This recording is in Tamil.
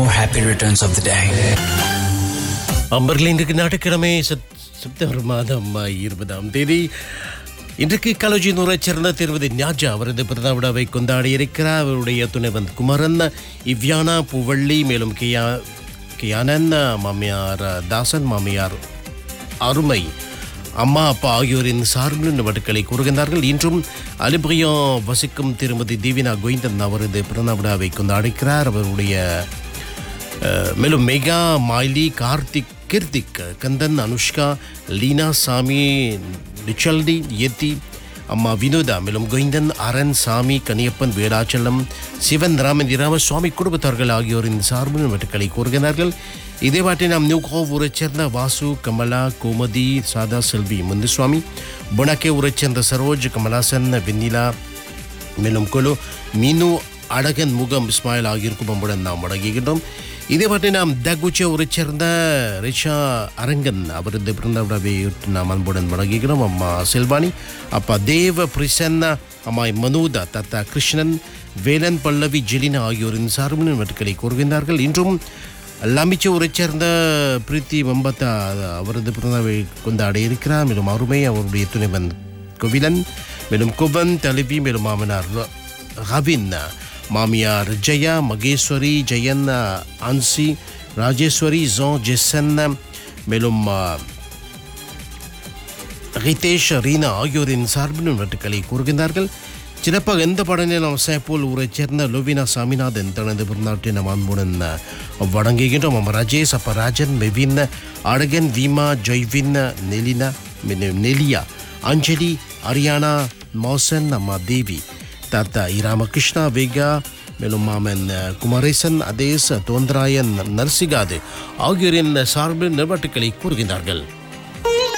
or happy returns of the day. அம்பர்ல இன்றைக்கு ஞாயிற்றுக்கிழமை செப்- செப்டம்பர் மாதம் இருபதாம் தேதி இன்றைக்கு கலோஜி நூரைச் சேர்ந்த திருமதி ஞாஜா அவரது பிறந்த விழாவை கொண்டாடி இருக்கிறார் அவருடைய துணைவன் குமரன் இவ்யானா பூவள்ளி மேலும் கியா கியானன் மாமியார் தாசன் மாமியார் அருமை அம்மா அப்பா ஆகியோரின் சார்பில் இந்த வட்டுக்களை கூறுகின்றார்கள் இன்றும் அலிபயம் வசிக்கும் திருமதி தீவினா கோவிந்தன் அவரது பிறந்த விழாவை கொண்டாடுகிறார் அவருடைய அஹ், மேலும் மெகா மாய்லி கார்த்திக் கீர்த்திக் கந்தன் அனுஷ்கா லீனா சாமி நிச்சல்டி யத்தி அம்மா வினோதா மேலும் கோவிந்தன் அரண் சாமி கனியப்பன் வேடாச்சலம் சிவன் ராமந்திராம சுவாமி குடும்பத்தார்கள் ஆகியோரின் சார்பில் வட்டுக்களை கூறுகிறார்கள் இதே பாட்டை நாம் நியூ கோவ் ஊரைச் சேர்ந்த வாசு கமலா கோமதி சாதா செல்வி முந்துசுவாமி புனக்கே ஊரைச் சேர்ந்த சரோஜ் கமலாசன் வெண்ணிலா மேலும் குழு மீனு அழகன் முகம் இஸ்மாயில் ஆகியோருக்கு பம்புடன் நாம் வழங்குகின்றோம் இதே பற்றி நாம் தகுச்ச ஊரை சேர்ந்த ரிஷா அரங்கன் அவரது பிறந்த விழாவை நாம் அன்புடன் வழங்குகிறோம் அம்மா செல்வானி அப்பா தேவ பிரசன்னா அம்மா மனோதா தத்தா கிருஷ்ணன் வேலன் பல்லவி ஜெலினா ஆகியோரின் சார்பில் வட்டுக்களை கூறுகின்றார்கள் இன்றும் லமிச்ச ஊரைச் சேர்ந்த பிரீத்தி மம்பத்தா அவரது பிறந்தவை கொண்டாட இருக்கிறார் மேலும் அருமை அவருடைய துணைவன் கோவிலன் மேலும் குபன் தலைவி மேலும் மாமனார் ர- ரவின் மாமியார் ஜெயா மகேஸ்வரி ஜெயன் அன்சி ராஜேஸ்வரி ஜோ ஜெசன் மேலும் ஆ, ரிதேஷ் ரீனா ஆகியோரின் சார்பில் வெட்டுக்களை கூறுகின்றார்கள் சிறப்பாக எந்த படனே நாம் சேப்போல் ஊரைச் சேர்ந்த லோவினா சாமிநாதன் தனது பிறநாட்டை நம் அன்புடன் வழங்குகின்றோம் நம்ம ராஜேஷ் அப்ப ராஜன் மெவின் அழகன் வீமா ஜெய்வின் நெலினா மேலும் நெலியா அஞ்சலி அரியானா மோசன் அம்மா தேவி தாத்தா இ ராமகிருஷ்ணா வேகா மேலும் மாமன் அஹ், குமரேசன் அதேஸ் தோந்தராயன் நர்சிகாது ஆகியோரின் சார்பில் நிர்வாட்டுக்களை கூறுகின்றார்கள்